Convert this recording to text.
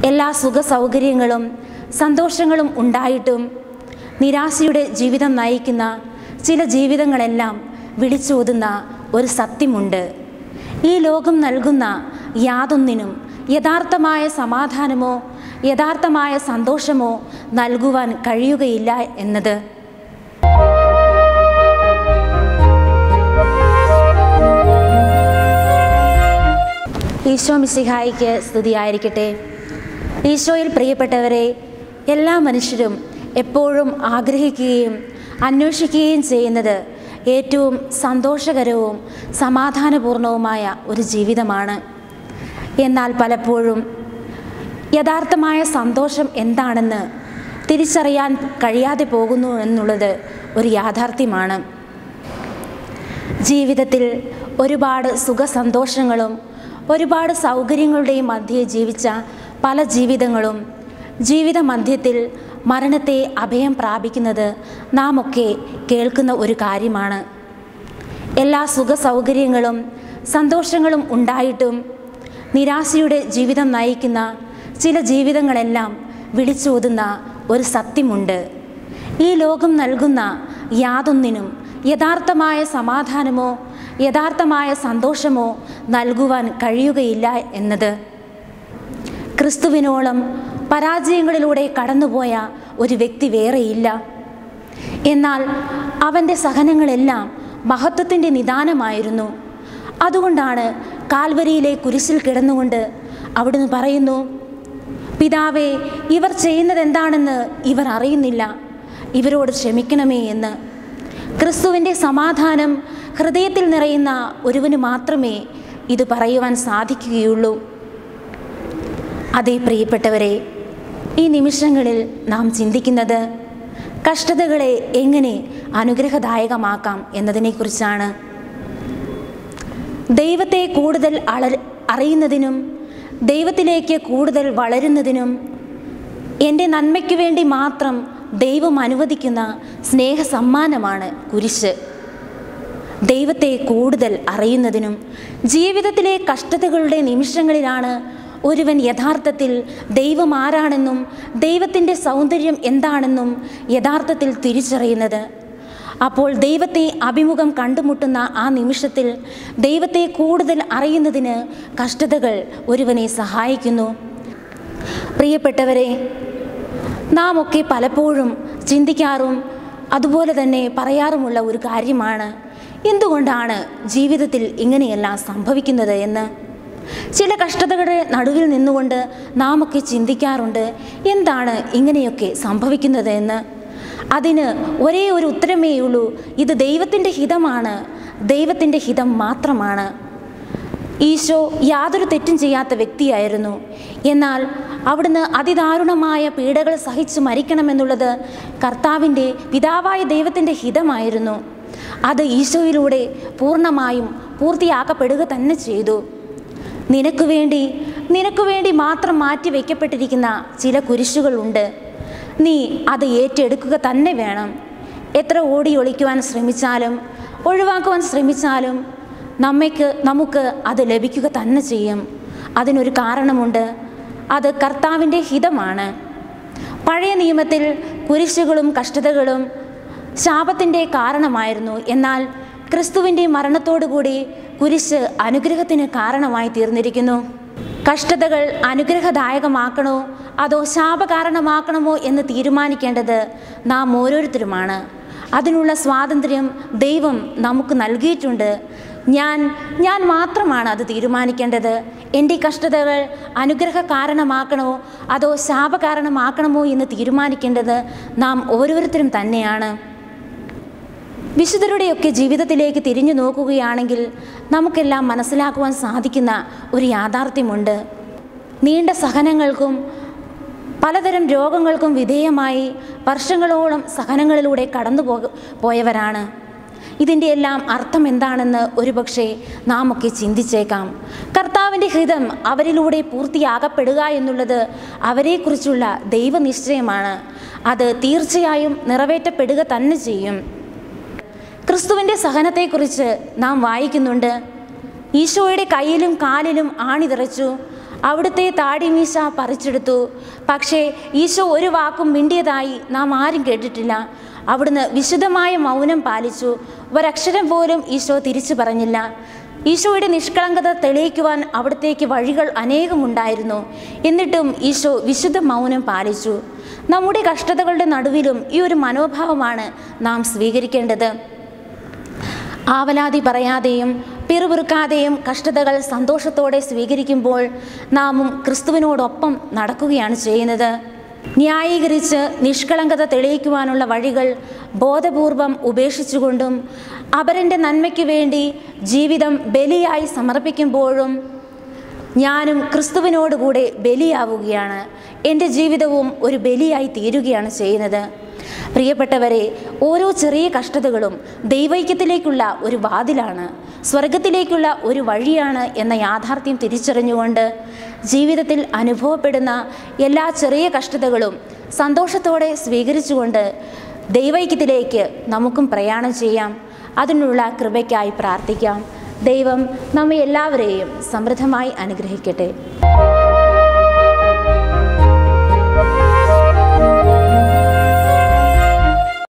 എല്ലാ സുഖ സൗകര്യങ്ങളും സന്തോഷങ്ങളും ഉണ്ടായിട്ടും നിരാശയുടെ ജീവിതം നയിക്കുന്ന ചില ജീവിതങ്ങളെല്ലാം വിളിച്ചോതുന്ന ഒരു സത്യമുണ്ട് ഈ ലോകം നൽകുന്ന യാതൊന്നിനും യഥാർത്ഥമായ സമാധാനമോ യഥാർത്ഥമായ സന്തോഷമോ നൽകുവാൻ കഴിയുകയില്ല എന്നത് ഈശോ മിശിഹായിക്ക് സ്തുതിയായിരിക്കട്ടെ ഈശോയിൽ പ്രിയപ്പെട്ടവരെ എല്ലാ മനുഷ്യരും എപ്പോഴും ആഗ്രഹിക്കുകയും അന്വേഷിക്കുകയും ചെയ്യുന്നത് ഏറ്റവും സന്തോഷകരവും സമാധാനപൂർണവുമായ ഒരു ജീവിതമാണ് എന്നാൽ പലപ്പോഴും യഥാർത്ഥമായ സന്തോഷം എന്താണെന്ന് തിരിച്ചറിയാൻ കഴിയാതെ പോകുന്നു എന്നുള്ളത് ഒരു യാഥാർത്ഥ്യമാണ് ജീവിതത്തിൽ ഒരുപാട് സുഖസന്തോഷങ്ങളും ഒരുപാട് സൗകര്യങ്ങളുടെയും മധ്യേ ജീവിച്ച പല ജീവിതങ്ങളും ജീവിത മധ്യത്തിൽ മരണത്തെ അഭയം പ്രാപിക്കുന്നത് നാം ഒക്കെ കേൾക്കുന്ന ഒരു കാര്യമാണ് എല്ലാ സുഖ സൗകര്യങ്ങളും സന്തോഷങ്ങളും ഉണ്ടായിട്ടും നിരാശയുടെ ജീവിതം നയിക്കുന്ന ചില ജീവിതങ്ങളെല്ലാം വിളിച്ചോതുന്ന ഒരു സത്യമുണ്ട് ഈ ലോകം നൽകുന്ന യാതൊന്നിനും യഥാർത്ഥമായ സമാധാനമോ യഥാർത്ഥമായ സന്തോഷമോ നൽകുവാൻ കഴിയുകയില്ല എന്നത് ക്രിസ്തുവിനോളം പരാജയങ്ങളിലൂടെ കടന്നുപോയ ഒരു വ്യക്തി വേറെയില്ല എന്നാൽ അവൻ്റെ സഹനങ്ങളെല്ലാം മഹത്വത്തിൻ്റെ നിദാനമായിരുന്നു അതുകൊണ്ടാണ് കാൽവരിയിലെ കുരിശിൽ കിടന്നുകൊണ്ട് അവിടുന്ന് പറയുന്നു പിതാവേ ഇവർ ചെയ്യുന്നത് എന്താണെന്ന് ഇവർ അറിയുന്നില്ല ഇവരോട് ക്ഷമിക്കണമേ എന്ന് ക്രിസ്തുവിൻ്റെ സമാധാനം ഹൃദയത്തിൽ നിറയുന്ന ഒരുവന് മാത്രമേ ഇത് പറയുവാൻ സാധിക്കുകയുള്ളൂ അതേ പ്രിയപ്പെട്ടവരെ ഈ നിമിഷങ്ങളിൽ നാം ചിന്തിക്കുന്നത് കഷ്ടതകളെ എങ്ങനെ അനുഗ്രഹദായകമാക്കാം എന്നതിനെക്കുറിച്ചാണ് ദൈവത്തെ കൂടുതൽ അള അറിയുന്നതിനും ദൈവത്തിലേക്ക് കൂടുതൽ വളരുന്നതിനും എൻ്റെ നന്മയ്ക്ക് വേണ്ടി മാത്രം ദൈവം അനുവദിക്കുന്ന സ്നേഹ സമ്മാനമാണ് കുരിശ് ദൈവത്തെ കൂടുതൽ അറിയുന്നതിനും ജീവിതത്തിലെ കഷ്ടതകളുടെ നിമിഷങ്ങളിലാണ് ഒരുവൻ യഥാർത്ഥത്തിൽ ദൈവം ആരാണെന്നും ദൈവത്തിൻ്റെ സൗന്ദര്യം എന്താണെന്നും യഥാർത്ഥത്തിൽ തിരിച്ചറിയുന്നത് അപ്പോൾ ദൈവത്തെ അഭിമുഖം കണ്ടുമുട്ടുന്ന ആ നിമിഷത്തിൽ ദൈവത്തെ കൂടുതൽ അറിയുന്നതിന് കഷ്ടതകൾ ഒരുവനെ സഹായിക്കുന്നു പ്രിയപ്പെട്ടവരെ നാം ഒക്കെ പലപ്പോഴും ചിന്തിക്കാറും അതുപോലെ തന്നെ പറയാറുമുള്ള ഒരു കാര്യമാണ് എന്തുകൊണ്ടാണ് ജീവിതത്തിൽ ഇങ്ങനെയെല്ലാം സംഭവിക്കുന്നത് എന്ന് ചില കഷ്ടതകളുടെ നടുവിൽ നിന്നുകൊണ്ട് നാം ഒക്കെ ചിന്തിക്കാറുണ്ട് എന്താണ് ഇങ്ങനെയൊക്കെ സംഭവിക്കുന്നത് എന്ന് അതിന് ഒരേ ഒരു ഉത്തരമേ ഉള്ളൂ ഇത് ദൈവത്തിൻ്റെ ഹിതമാണ് ദൈവത്തിൻ്റെ ഹിതം മാത്രമാണ് ഈശോ യാതൊരു തെറ്റും ചെയ്യാത്ത വ്യക്തിയായിരുന്നു എന്നാൽ അവിടുന്ന് അതിദാരുണമായ പീഡകൾ സഹിച്ചു മരിക്കണമെന്നുള്ളത് കർത്താവിൻ്റെ പിതാവായ ദൈവത്തിൻ്റെ ഹിതമായിരുന്നു അത് ഈശോയിലൂടെ പൂർണ്ണമായും പൂർത്തിയാക്കപ്പെടുക തന്നെ ചെയ്തു നിനക്ക് വേണ്ടി നിനക്ക് വേണ്ടി മാത്രം മാറ്റി വയ്ക്കപ്പെട്ടിരിക്കുന്ന ചില കുരിശുകളുണ്ട് നീ അത് ഏറ്റെടുക്കുക തന്നെ വേണം എത്ര ഓടി ഒളിക്കുവാൻ ശ്രമിച്ചാലും ഒഴിവാക്കുവാൻ ശ്രമിച്ചാലും നമ്മയ്ക്ക് നമുക്ക് അത് ലഭിക്കുക തന്നെ ചെയ്യും അതിനൊരു കാരണമുണ്ട് അത് കർത്താവിൻ്റെ ഹിതമാണ് പഴയ നിയമത്തിൽ കുരിശുകളും കഷ്ടതകളും ശാപത്തിൻ്റെ കാരണമായിരുന്നു എന്നാൽ ക്രിസ്തുവിൻ്റെ മരണത്തോടുകൂടി കുരിശ് അനുഗ്രഹത്തിന് കാരണമായി തീർന്നിരിക്കുന്നു കഷ്ടതകൾ അനുഗ്രഹദായകമാക്കണോ അതോ ശാപകാരണമാക്കണമോ എന്ന് തീരുമാനിക്കേണ്ടത് നാം ഓരോരുത്തരുമാണ് അതിനുള്ള സ്വാതന്ത്ര്യം ദൈവം നമുക്ക് നൽകിയിട്ടുണ്ട് ഞാൻ ഞാൻ മാത്രമാണ് അത് തീരുമാനിക്കേണ്ടത് എൻ്റെ ഈ കഷ്ടതകൾ അനുഗ്രഹ കാരണമാക്കണോ അതോ ശാപകാരണമാക്കണമോ എന്ന് തീരുമാനിക്കേണ്ടത് നാം ഓരോരുത്തരും തന്നെയാണ് വിശുദ്ധരുടെയൊക്കെ ജീവിതത്തിലേക്ക് തിരിഞ്ഞു നോക്കുകയാണെങ്കിൽ നമുക്കെല്ലാം മനസ്സിലാക്കുവാൻ സാധിക്കുന്ന ഒരു യാഥാർത്ഥ്യമുണ്ട് നീണ്ട സഹനങ്ങൾക്കും പലതരം രോഗങ്ങൾക്കും വിധേയമായി വർഷങ്ങളോളം സഹനങ്ങളിലൂടെ കടന്നു പോ പോയവരാണ് ഇതിൻ്റെ എല്ലാം അർത്ഥം എന്താണെന്ന് ഒരുപക്ഷെ നാം ഒക്കെ ചിന്തിച്ചേക്കാം കർത്താവിൻ്റെ ഹിതം അവരിലൂടെ പൂർത്തിയാകപ്പെടുക എന്നുള്ളത് അവരെക്കുറിച്ചുള്ള ദൈവനിശ്ചയമാണ് അത് തീർച്ചയായും നിറവേറ്റപ്പെടുക തന്നെ ചെയ്യും ക്രിസ്തുവിൻ്റെ സഹനത്തെക്കുറിച്ച് നാം വായിക്കുന്നുണ്ട് ഈശോയുടെ കയ്യിലും കാലിലും ആണി നിറച്ചു അവിടുത്തെ താടിമീശ പറിച്ചെടുത്തു പക്ഷേ ഈശോ ഒരു വാക്കും മിണ്ടിയതായി നാം ആരും കേട്ടിട്ടില്ല അവിടുന്ന് വിശുദ്ധമായ മൗനം പാലിച്ചു ഒരക്ഷരം പോലും ഈശോ തിരിച്ചു പറഞ്ഞില്ല ഈശോയുടെ നിഷ്കളങ്കത തെളിയിക്കുവാൻ അവിടത്തേക്ക് വഴികൾ അനേകമുണ്ടായിരുന്നു എന്നിട്ടും ഈശോ വിശുദ്ധ മൗനം പാലിച്ചു നമ്മുടെ കഷ്ടതകളുടെ നടുവിലും ഈ ഒരു മനോഭാവമാണ് നാം സ്വീകരിക്കേണ്ടത് ആവലാതി പറയാതെയും പിറുപിറുക്കാതെയും കഷ്ടതകൾ സന്തോഷത്തോടെ സ്വീകരിക്കുമ്പോൾ നാമും ക്രിസ്തുവിനോടൊപ്പം നടക്കുകയാണ് ചെയ്യുന്നത് ന്യായീകരിച്ച് നിഷ്കളങ്കത തെളിയിക്കുവാനുള്ള വഴികൾ ബോധപൂർവം ഉപേക്ഷിച്ചുകൊണ്ടും അപരൻ്റെ നന്മയ്ക്ക് വേണ്ടി ജീവിതം ബലിയായി സമർപ്പിക്കുമ്പോഴും ഞാനും ക്രിസ്തുവിനോടുകൂടെ ബലിയാവുകയാണ് എൻ്റെ ജീവിതവും ഒരു ബലിയായി തീരുകയാണ് ചെയ്യുന്നത് പ്രിയപ്പെട്ടവരെ ഓരോ ചെറിയ കഷ്ടതകളും ദൈവൈക്യത്തിലേക്കുള്ള ഒരു വാതിലാണ് സ്വർഗത്തിലേക്കുള്ള ഒരു വഴിയാണ് എന്ന യാഥാർത്ഥ്യം തിരിച്ചറിഞ്ഞുകൊണ്ട് ജീവിതത്തിൽ അനുഭവപ്പെടുന്ന എല്ലാ ചെറിയ കഷ്ടതകളും സന്തോഷത്തോടെ സ്വീകരിച്ചുകൊണ്ട് ദൈവൈക്യത്തിലേക്ക് നമുക്കും പ്രയാണം ചെയ്യാം അതിനുള്ള കൃപയ്ക്കായി പ്രാർത്ഥിക്കാം ദൈവം നമ്മെ എല്ലാവരെയും സമൃദ്ധമായി അനുഗ്രഹിക്കട്ടെ